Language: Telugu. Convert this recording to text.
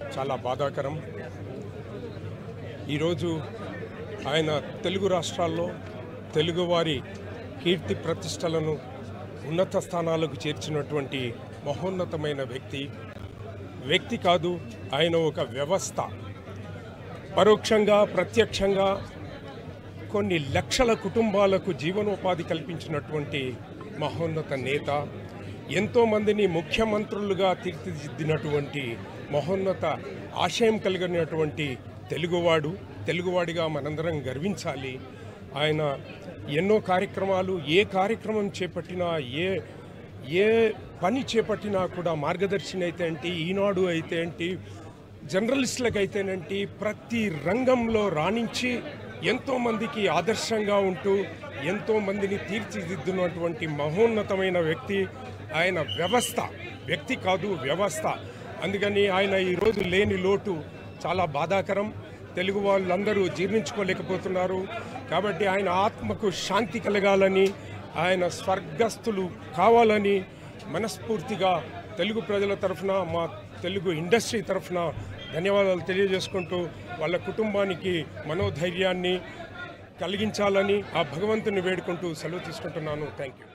చాలా బాధాకరం ఈరోజు ఆయన తెలుగు రాష్ట్రాల్లో తెలుగువారి కీర్తి ప్రతిష్టలను ఉన్నత స్థానాలకు చేర్చినటువంటి మహోన్నతమైన వ్యక్తి వ్యక్తి కాదు ఆయన ఒక వ్యవస్థ పరోక్షంగా ప్రత్యక్షంగా కొన్ని లక్షల కుటుంబాలకు జీవనోపాధి కల్పించినటువంటి మహోన్నత నేత ఎంతోమందిని ముఖ్యమంత్రులుగా తీర్చిదిద్దినటువంటి మహోన్నత ఆశయం కలిగినటువంటి తెలుగువాడు తెలుగువాడిగా మనందరం గర్వించాలి ఆయన ఎన్నో కార్యక్రమాలు ఏ కార్యక్రమం చేపట్టినా ఏ ఏ పని చేపట్టినా కూడా మార్గదర్శిని అయితే ఏంటి ఈనాడు అయితే ఏంటి జర్నలిస్టులకు అయితేనేంటి ప్రతి రంగంలో రాణించి ఎంతోమందికి ఆదర్శంగా ఉంటూ ఎంతోమందిని తీర్చిదిద్దున్నటువంటి మహోన్నతమైన వ్యక్తి ఆయన వ్యవస్థ వ్యక్తి కాదు వ్యవస్థ అందుకని ఆయన ఈరోజు లేని లోటు చాలా బాధాకరం తెలుగు వాళ్ళందరూ జీర్ణించుకోలేకపోతున్నారు కాబట్టి ఆయన ఆత్మకు శాంతి కలగాలని ఆయన స్వర్గస్థులు కావాలని మనస్ఫూర్తిగా తెలుగు ప్రజల తరఫున మా తెలుగు ఇండస్ట్రీ తరఫున ధన్యవాదాలు తెలియజేసుకుంటూ వాళ్ళ కుటుంబానికి మనోధైర్యాన్ని కలిగించాలని ఆ భగవంతుని వేడుకుంటూ సెలవు తీసుకుంటున్నాను థ్యాంక్ యూ